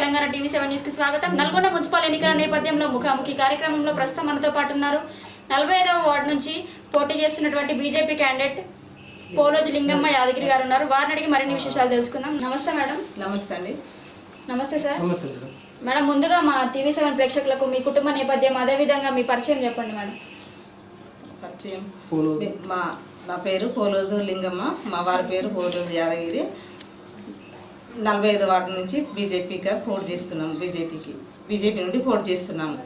Telangana TV seven news కి స్వాగతం Nalgonda municipal ఎన్నికల నేపథ్యంలో ముఖాముఖి కార్యక్రమంలో ప్రస్తుతం మనతో పాటు ఉన్నారు నలభై ఐదవ వార్డు నుంచి పోటీ చేస్తున్నటువంటి బీజేపీ క్యాండిడేట్ పోలోజు లింగమ్మ యాదగిరి గారు ఉన్నారు వారిని అడిగి మరిన్ని విశేషాలు తెలుసుకుందాం నమస్తే మేడం నమస్తే అండి నమస్తే సార్ నమస్తే మేడం మేడం ముందుగా మా టీవీ సెవెన్ ప్రేక్షకులకు మీ కుటుంబ నేపథ్యం అదేవిధంగా మీ పరిచయం చెప్పండి మేడం పరిచయం పోలో మీ- మా నా పేరు పోలోజు లింగమ్మ మా వారి పేరు పోలోజు యాదగిరి నలభై ఐదు వార్డు నుంచి బీజేపీగా పోటీ చేస్తున్నాము బీజేపీకి బీజేపీ నుండి పోటీ చేస్తున్నాము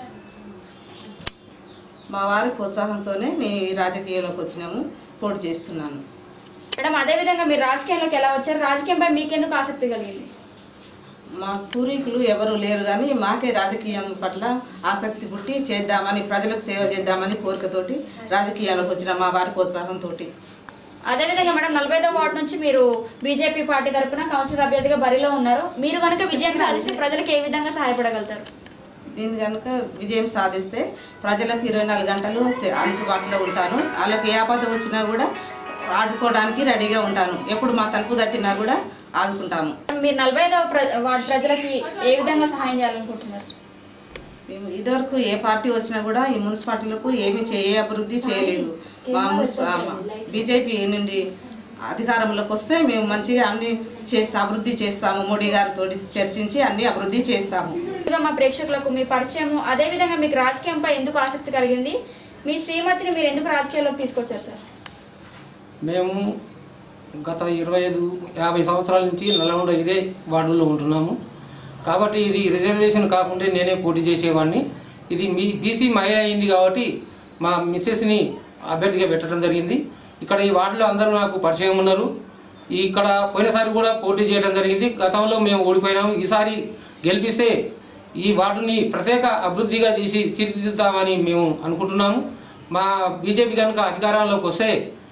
మా వారి ప్రోత్సాహంతోనే నేను ఈ రాజకీయంలోకి వచ్చినాము పోటీ చేస్తున్నాను మేడం అదేవిధంగా మీరు రాజకీయంలోకి ఎలా వచ్చారు రాజకీయంపై మీకెందుకు ఆసక్తి కలిగింది మా పూర్వీకులు ఎవరు లేరు కానీ మాకే రాజకీయం పట్ల ఆసక్తి పుట్టి చేద్దామని ప్రజలకు సేవ చేద్దామని కోరికతోటి రాజకీయాల్లోకి వచ్చిన మా వారి ప్రోత్సాహంతో అదేవిధంగా మేడం నలభై ఐదో వార్డు నుంచి మీరు బీజేపీ పార్టీ తరపున కౌన్సిలర్ అభ్యర్థిగా బరిలో ఉన్నారు మీరు కనుక విజయం సాధిస్తే ప్రజలకు ఏ విధంగా సహాయపడగలుగుతారు నేను కనుక విజయం సాధిస్తే ప్రజలకు ఇరవై నాలుగు గంటలు సే- అందుబాటులో ఉంటాను వాళ్ళకి ఏ ఆపద వచ్చినా కూడా ఆదుకోవడానికి రెడీగా ఉంటాను ఎప్పుడు మా తలుపు తట్టినా కూడా ఆదుకుంటాము మీరు నలభై ఐదవ ప్ర వార్డు ప్రజలకి ఏ విధంగా సహాయం చేయాలనుకుంటున్నారు మేము ఇదివరకు ఏ పార్టీ వచ్చినా కూడా ఈ మున్సిపాలిటీలకు ఏమీ చే ఏ అభివృద్ధి చేయలేదు మా మున్సిపా బీజేపీ నుండి అధికారంలోకి వస్తే మేము మంచిగా అన్ని చేస్తా అభివృద్ధి చేస్తాము మోడీ గారితో చర్చించి అన్ని అభివృద్ధి చేస్తాము ముందుగా మా ప్రేక్షకులకు మీ పరిచయము అదేవిధంగా మీకు రాజకీయంపై ఎందుకు ఆసక్తి కలిగింది మీ శ్రీమతిని మీరు ఎందుకు రాజకీయాల్లోకి తీసుకొచ్చారు సార్ మేము గత ఇరవై ఐదు యాభై సంవత్సరాల నుంచి నల్గొండ ఇదే వార్డులో ఉంటున్నాము కాబట్టి ఇది రిజర్వేషన్ కాకుంటే నేనే పోటీ చేసేవాడిని ఇది మీ బీసీ మహిళ అయింది కాబట్టి మా మిస్సెస్ని అభ్యర్థిగా పెట్టడం జరిగింది ఇక్కడ ఈ వార్డులో అందరూ నాకు పరిచయం ఉన్నారు ఈ ఇక్కడ పోయినసారి కూడా పోటీ చేయడం జరిగింది గతంలో మేము ఓడిపోయినాము ఈసారి గెలిపిస్తే ఈ వార్డుని ప్రత్యేక అభివృద్ధిగా చేసి తీర్చిదిద్దామని మేము అనుకుంటున్నాము మా బీజేపీ కనుక అధికారంలోకి వస్తే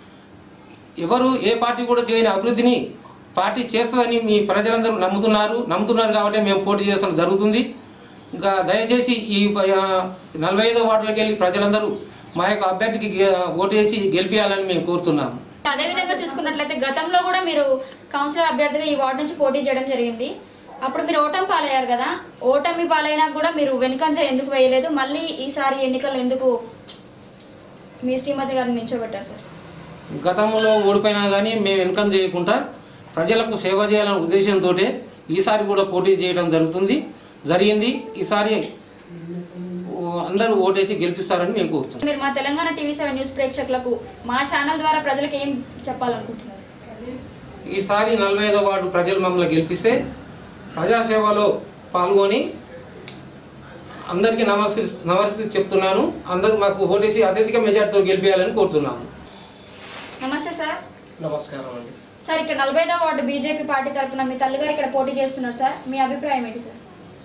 ఎవరు ఏ పార్టీ కూడా చేయని అభివృద్ధిని పార్టీ చేస్తుందని మీ ప్రజలందరూ నమ్ముతున్నారు నమ్ముతున్నారు కాబట్టి మేము పోటీ చేస్తాం జరుగుతుంది ఇంకా దయచేసి ఈ ఆ, నలభై ఐదో వార్డులకు వెళ్ళి ప్రజలందరూ మా యొక్క అభ్యర్థికి గె- ఓటేసి గెలిపించాలని మేము కోరుతున్నాము అదేవిధంగా చూసుకున్నట్లయితే గతంలో కూడా మీరు కౌన్సిలర్ అభ్యర్థిగా ఈ వార్డు నుంచి పోటీ చేయడం జరిగింది అప్పుడు మీరు ఓటమి పాలయ్యారు కదా ఓటమి పాలైనా కూడా మీరు వెనుకంజ ఎందుకు వేయలేదు మళ్ళీ ఈసారి ఎన్నికల్లో ఎందుకు మీ శ్రీమతి గారిని నిల్చోబెట్టారు సార్ గతంలో ఓడిపోయినా కానీ మేము వెనుకం చేయకుండా ప్రజలకు సేవ చేయాలనే ఉద్దేశంతో ఈసారి కూడా పోటీ చేయడం జరుగుతుంది జరిగింది ఈసారి ఓ, అందరూ ఓటేసి గెలిపిస్తారని మేము కోరుతున్నాం మీరు మా తెలంగాణ టీవీ సెవెన్ న్యూస్ ప్రేక్షకులకు మా ఛానల్ ద్వారా ప్రజలకు ఏం చెప్పాలనుకుంటున్నారు ఈసారి నలభై ఐదో వార్డు ప్రజలు మమ్మల్ని గెలిపిస్తే ప్రజాసేవలో పాల్గొని అందరికీ నమస్కరి నమస్కరి చెప్తున్నాను అందరూ మాకు ఓటేసి అత్యధిక మెజార్టీతో గెలిపించాలని కోరుతున్నాము నమస్తే సార్ నమస్కారం అండి సార్ ఇక్కడ నలభై ఐదో వార్డు బీజేపీ పార్టీ తరఫున మీ తల్లిగారు ఇక్కడ పోటీ చేస్తున్నారు సార్ మీ అభిప్రాయం ఏంటి సార్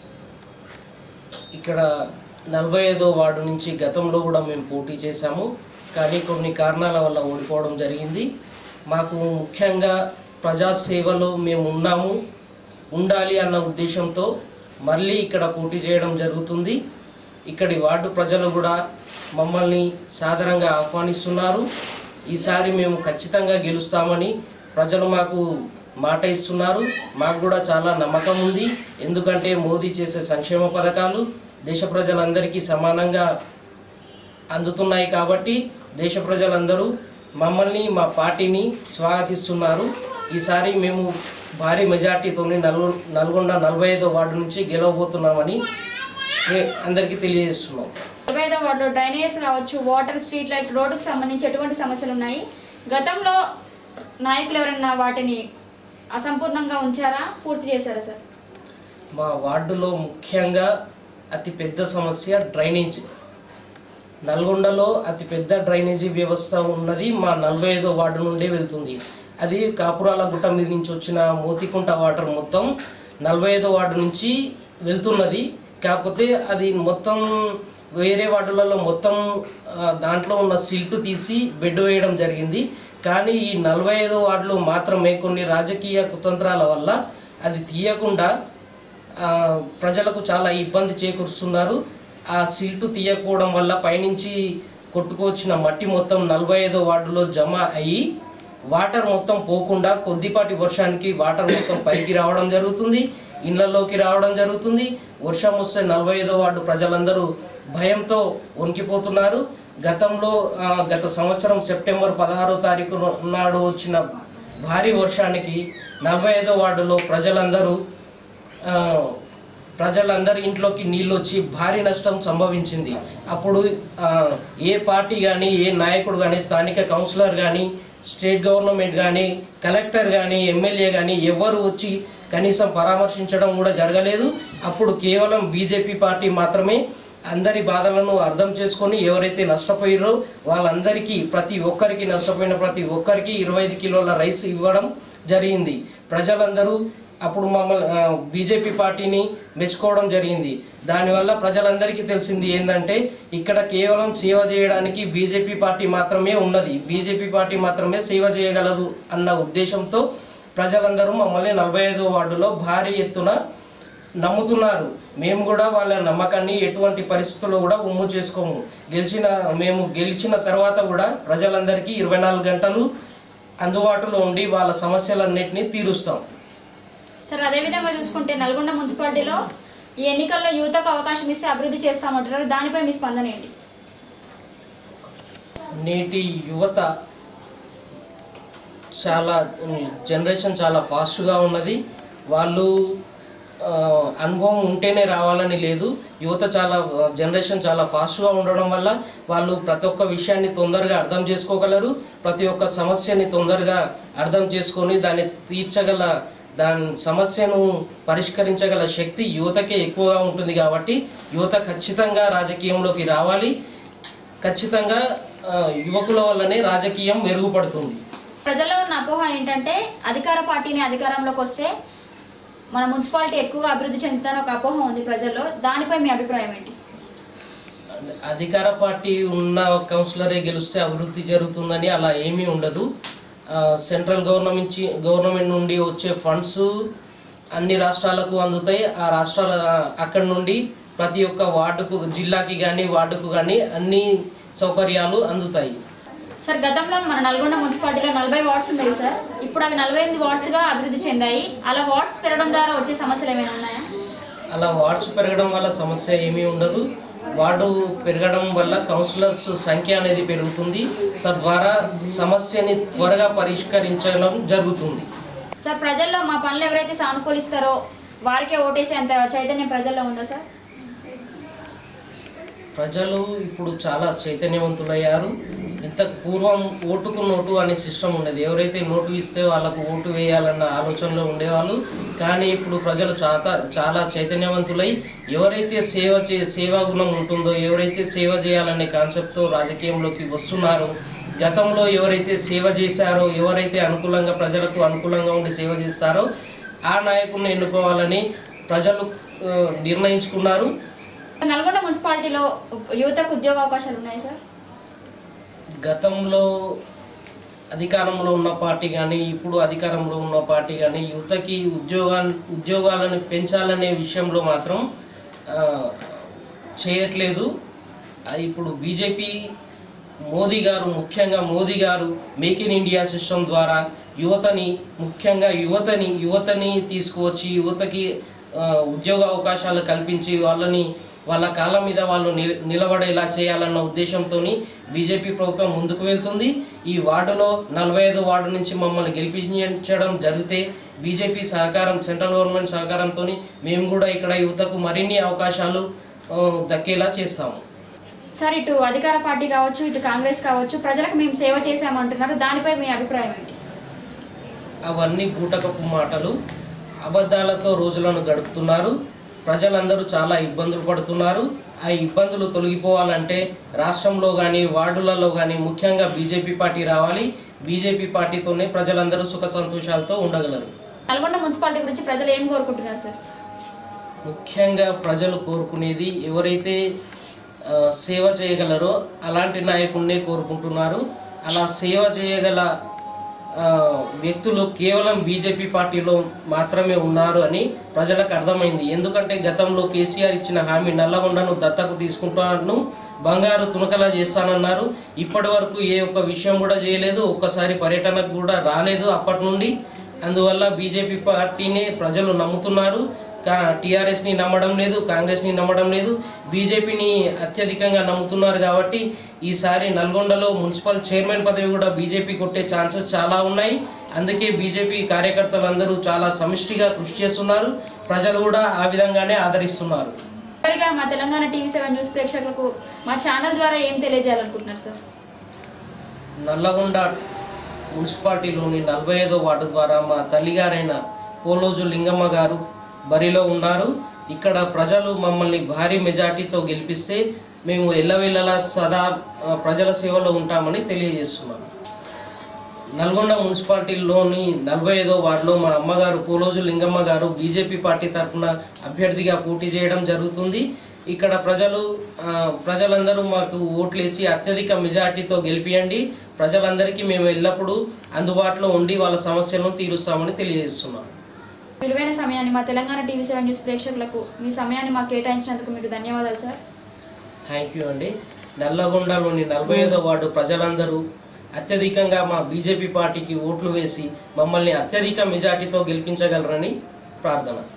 ఇక్కడ నలభై ఐదో వార్డు నుంచి గతంలో కూడా మేము పోటీ చేశాము కానీ కొన్ని కారణాల వల్ల ఓడిపోవడం జరిగింది మాకు ముఖ్యంగా ప్రజాసేవలో మేము ఉన్నాము ఉండాలి అన్న ఉద్దేశంతో మళ్ళీ ఇక్కడ పోటీ చేయడం జరుగుతుంది ఇక్కడి వార్డు ప్రజలు కూడా మమ్మల్ని సాదరంగా ఆహ్వానిస్తున్నారు ఈసారి మేము ఖచ్చితంగా గెలుస్తామని ప్రజలు మాకు మాట ఇస్తున్నారు మాకు కూడా చాలా నమ్మకం ఉంది ఎందుకంటే మోదీ చేసే సంక్షేమ పథకాలు దేశ ప్రజలందరికీ సమానంగా అందుతున్నాయి కాబట్టి దేశ ప్రజలందరూ మమ్మల్ని మా పార్టీని స్వాగతిస్తున్నారు ఈసారి మేము భారీ మెజార్టీతో నల్గొ నల్గొండ నలభై ఐదో వార్డు నుంచి గెలవబోతున్నామని మే- అందరికీ తెలియజేస్తున్నాం నలభై ఐదో వార్డులో డ్రైనేజ్ కావచ్చు వాటర్ స్ట్రీట్ లైట్ రోడ్డుకు సంబంధించి ఎటువంటి సమస్యలు ఉన్నాయి గతంలో నాయకులు ఎవరైనా వాటిని అసంపూర్ణంగా ఉంచారా పూర్తి చేశారా సార్ మా వార్డులో ముఖ్యంగా అతి పెద్ద సమస్య డ్రైనేజ్ నల్గొండలో అతి పెద్ద డ్రైనేజీ వ్యవస్థ ఉన్నది మా నలభై ఐదో వార్డు నుండే వెళ్తుంది అది కాపురాల గుట్ట మీద నుంచి వచ్చిన మోతికుంట వాటర్ మొత్తం నలభై ఐదో వార్డు నుంచి వెళ్తున్నది కాకపోతే అది మొత్తం వేరే వార్డులలో మొత్తం ఆ, దాంట్లో ఉన్న సిల్ట్ తీసి బెడ్ వేయడం జరిగింది కానీ ఈ నలభై ఐదో వార్డులో మాత్రమే కొన్ని రాజకీయ కుతంత్రాల వల్ల అది తీయకుండా ఆ, ప్రజలకు చాలా ఇబ్బంది చేకూరుస్తున్నారు ఆ సిల్టు తీయకపోవడం వల్ల పైనుంచి కొట్టుకొచ్చిన మట్టి మొత్తం నలభై ఐదో వార్డులో జమ అయ్యి వాటర్ మొత్తం పోకుండా కొద్దిపాటి వర్షానికి వాటర్ మొత్తం పైకి రావడం జరుగుతుంది ఇళ్లలోకి రావడం జరుగుతుంది వర్షం వస్తే నలభై ఐదో వార్డు ప్రజలందరూ భయంతో వణికిపోతున్నారు గతంలో ఆ, గత సంవత్సరం సెప్టెంబర్ పదహారో తారీఖు నాడు వచ్చిన భారీ వర్షానికి నలభై ఐదో వార్డులో ప్రజలందరూ ఆ, ప్రజలందరి ఇంట్లోకి నీళ్ళు వచ్చి భారీ నష్టం సంభవించింది అప్పుడు ఆ, ఏ పార్టీ కానీ ఏ నాయకుడు కానీ స్థానిక కౌన్సిలర్ కానీ స్టేట్ గవర్నమెంట్ కానీ కలెక్టర్ కానీ ఎమ్మెల్యే కానీ ఎవరు వచ్చి కనీసం పరామర్శించడం కూడా జరగలేదు అప్పుడు కేవలం బీజేపీ పార్టీ మాత్రమే అందరి బాధలను అర్థం చేసుకొని ఎవరైతే నష్టపోయారో వాళ్ళందరికీ ప్రతి ఒక్కరికి నష్టపోయిన ప్రతి ఒక్కరికి ఇరవై ఐదు కిలోల రైస్ ఇవ్వడం జరిగింది ప్రజలందరూ అప్పుడు మమ్మల్ని బీజేపీ పార్టీని మెచ్చుకోవడం జరిగింది దానివల్ల ప్రజలందరికీ తెలిసింది ఏంటంటే ఇక్కడ కేవలం సేవ చేయడానికి బీజేపీ పార్టీ మాత్రమే ఉన్నది బీజేపీ పార్టీ మాత్రమే సేవ చేయగలదు అన్న ఉద్దేశంతో ప్రజలందరూ మమ్మల్ని నలభై ఐదో వార్డులో భారీ ఎత్తున నమ్ముతున్నారు మేము కూడా వాళ్ళ నమ్మకాన్ని ఎటువంటి పరిస్థితుల్లో కూడా ఉమ్ము చేసుకోము గెలిచిన మేము గెలిచిన తర్వాత కూడా ప్రజలందరికీ ఇరవై నాలుగు గంటలు అందుబాటులో ఉండి వాళ్ళ సమస్యలన్నింటినీ తీరుస్తాం సార్ అదేవిధంగా చూసుకుంటే నల్గొండ మున్సిపాలిటీలో ఈ ఎన్నికల్లో యువతకు అవకాశం ఇస్తే అభివృద్ధి చేస్తామంటున్నారు దానిపై మీ స్పందన ఏంటి నేటి యువత చాలా జనరేషన్ చాలా ఫాస్ట్గా ఉన్నది వాళ్ళు ఆ, అనుభవం ఉంటేనే రావాలని లేదు యువత చాలా జనరేషన్ చాలా ఫాస్ట్గా ఉండడం వల్ల వాళ్ళు ప్రతి ఒక్క విషయాన్ని తొందరగా అర్థం చేసుకోగలరు ప్రతి ఒక్క సమస్యని తొందరగా అర్థం చేసుకొని దాన్ని తీర్చగల దాని సమస్యను పరిష్కరించగల శక్తి యువతకే ఎక్కువగా ఉంటుంది కాబట్టి యువత ఖచ్చితంగా రాజకీయంలోకి రావాలి ఖచ్చితంగా ఆ, యువకుల వల్లనే రాజకీయం మెరుగుపడుతుంది ప్రజల్లో ఉన్న అపోహ ఏంటంటే అధికార పార్టీని అధికారంలోకి వస్తే మన మున్సిపాలిటీ ఎక్కువగా అభివృద్ధి చెందుతారని ఒక అపోహ ఉంది ప్రజల్లో దానిపై మీ అభిప్రాయం ఏంటి అధికార పార్టీ ఉన్న కౌన్సిలరే గెలిస్తే అభివృద్ధి జరుగుతుందని అలా ఏమీ ఉండదు ఆ, సెంట్రల్ గవర్నమెంట్ నుంచి గవర్నమెంట్ నుండి వచ్చే ఫండ్స్ అన్ని రాష్ట్రాలకు అందుతాయి ఆ రాష్ట్రాల అక్కడి నుండి ప్రతి ఒక్క వార్డుకు జిల్లాకి కానీ వార్డుకు కానీ అన్ని సౌకర్యాలు అందుతాయి సార్ గతంలో మన నల్గొండ మున్సిపాలిటీలో నలభై వార్డ్స్ ఉండేవి సార్ ఇప్పుడు అవి నలభై ఎనిమిది వార్డ్స్గా అభివృద్ధి చెందాయి అలా వార్డ్స్ పెరగడం ద్వారా వచ్చే సమస్యలు ఏమైనా ఉన్నాయా అలా వార్డ్స్ పెరగడం వల్ల సమస్య ఏమీ ఉండదు వార్డు పెరగడం వల్ల కౌన్సిలర్స్ సంఖ్య అనేది పెరుగుతుంది తద్వారా సమస్యని త్వరగా పరిష్కరించడం జరుగుతుంది సార్ ప్రజల్లో మా పనులు ఎవరైతే సానుకూలిస్తారో వారికే ఓటేసే అంత చైతన్యం ప్రజల్లో ఉందా సార్ ప్రజలు ఇప్పుడు చాలా చైతన్యవంతులయ్యారు ఇంత పూర్వం ఓటుకు నోటు అనే సిస్టమ్ ఉండేది ఎవరైతే నోటు ఇస్తే వాళ్ళకు ఓటు వేయాలన్న ఆలోచనలో ఉండేవాళ్ళు కానీ ఇప్పుడు ప్రజలు చాలా చాలా చైతన్యవంతులై ఎవరైతే సేవ చే సేవా గుణం ఉంటుందో ఎవరైతే సేవ చేయాలనే కాన్సెప్ట్తో రాజకీయంలోకి వస్తున్నారో గతంలో ఎవరైతే సేవ చేశారో ఎవరైతే అనుకూలంగా ప్రజలకు అనుకూలంగా ఉండి సేవ చేస్తారో ఆ నాయకుడిని ఎన్నుకోవాలని ప్రజలు ఆ, నిర్ణయించుకున్నారు నల్గొండ మున్సిపాలిటీలో యువతకు ఉద్యోగ అవకాశాలు ఉన్నాయి సార్ గతంలో అధికారంలో ఉన్న పార్టీ కానీ ఇప్పుడు అధికారంలో ఉన్న పార్టీ కానీ యువతకి ఉద్యోగాలు ఉద్యోగాలను పెంచాలనే విషయంలో మాత్రం ఆ, చేయట్లేదు అది ఇప్పుడు బీజేపీ మోదీ గారు ముఖ్యంగా మోదీ గారు మేక్ ఇన్ ఇండియా సిస్టమ్ ద్వారా యువతని ముఖ్యంగా యువతని యువతని తీసుకువచ్చి యువతకి ఆ, ఉద్యోగ అవకాశాలు కల్పించి వాళ్ళని వాళ్ళ కాళ్ళ మీద వాళ్ళు నిల- నిలబడేలా చేయాలన్న ఉద్దేశంతో బీజేపీ ప్రభుత్వం ముందుకు వెళ్తుంది ఈ వార్డులో నలభై ఐదు వార్డు నుంచి మమ్మల్ని గెలిపించడం జరిగితే బీజేపీ సహకారం సెంట్రల్ గవర్నమెంట్ సహకారంతో మేము కూడా ఇక్కడ యువతకు మరిన్ని అవకాశాలు ఆ, దక్కేలా చేస్తాము సార్ ఇటు అధికార పార్టీ కావచ్చు ఇటు కాంగ్రెస్ కావచ్చు ప్రజలకు మేము సేవ చేశామంటున్నారు దానిపై మీ అభిప్రాయం ఏంటి అవన్నీ బూటకపు మాటలు అబద్ధాలతో రోజులను గడుపుతున్నారు ప్రజలందరూ చాలా ఇబ్బందులు పడుతున్నారు ఆ ఇబ్బందులు తొలగిపోవాలంటే రాష్ట్రంలో కానీ వార్డులలో కానీ ముఖ్యంగా బీజేపీ పార్టీ రావాలి బీజేపీ పార్టీతోనే ప్రజలందరూ సుఖ సంతోషాలతో ఉండగలరు నల్గొండ మున్సిపాలిటీ గురించి ప్రజలు ఏం కోరుకుంటున్నారు సార్ ముఖ్యంగా ప్రజలు కోరుకునేది ఎవరైతే ఆ, సేవ చేయగలరో అలాంటి నాయకుడినే కోరుకుంటున్నారు అలా సేవ చేయగల ఆ, వ్యక్తులు కేవలం బీజేపీ పార్టీలో మాత్రమే ఉన్నారు అని ప్రజలకు అర్థమైంది ఎందుకంటే గతంలో కేసీఆర్ ఇచ్చిన హామీ నల్లగొండను దత్తకు తీసుకుంటాను బంగారు తునకలా చేస్తానన్నారు ఇప్పటి వరకు ఏ ఒక్క విషయం కూడా చేయలేదు ఒక్కసారి పర్యటనకు కూడా రాలేదు అప్పటి నుండి అందువల్ల బీజేపీ పార్టీని ప్రజలు నమ్ముతున్నారు కా టీఆర్ఎస్ని నమ్మడం లేదు కాంగ్రెస్ని నమ్మడం లేదు బీజేపీని అత్యధికంగా నమ్ముతున్నారు కాబట్టి ఈసారి నల్గొండలో మున్సిపల్ చైర్మన్ పదవి కూడా బీజేపీ కొట్టే ఛాన్సెస్ చాలా ఉన్నాయి అందుకే బీజేపీ కార్యకర్తలందరూ చాలా సమిష్టిగా కృషి చేస్తున్నారు ప్రజలు కూడా ఆ విధంగానే ఆదరిస్తున్నారు చివరిగా మా తెలంగాణ టీవీ సెవెన్ న్యూస్ ప్రేక్షకులకు మా ఛానల్ ద్వారా ఏం తెలియజేయాలనుకుంటున్నారు సార్ నల్లగొండ మున్సిపాలిటీలోని నలభై ఐదో వార్డు ద్వారా మా తల్లిగారైన పోలోజు లింగమ్మ గారు బరిలో ఉన్నారు ఇక్కడ ప్రజలు మమ్మల్ని భారీ మెజార్టీతో గెలిపిస్తే మేము ఎల్లవెల్లలా సదా ఆ, ప్రజల సేవలో ఉంటామని తెలియజేస్తున్నాను నల్గొండ మున్సిపాలిటీలోని నలభై ఐదో వార్డులో మా అమ్మగారు పోలోజు లింగమ్మ గారు బీజేపీ పార్టీ తరఫున అభ్యర్థిగా పోటీ చేయడం జరుగుతుంది ఇక్కడ ప్రజలు ఆ, ప్రజలందరూ మాకు ఓట్లేసి అత్యధిక మెజార్టీతో గెలిపియండి ప్రజలందరికీ మేము ఎల్లప్పుడూ అందుబాటులో ఉండి వాళ్ళ సమస్యలను తీరుస్తామని తెలియజేస్తున్నాం విలువైన సమయాన్ని మా తెలంగాణ టీవీ సెవెన్ న్యూస్ ప్రేక్షకులకు మీ సమయాన్ని మాకు కేటాయించినందుకు మీకు ధన్యవాదాలు సార్ థ్యాంక్ యూ అండి నల్లగొండలోని నలభై ఐదో వార్డు ప్రజలందరూ అత్యధికంగా మా బీజేపీ పార్టీకి ఓట్లు వేసి మమ్మల్ని అత్యధిక మెజార్టీతో గెలిపించగలరని ప్రార్థన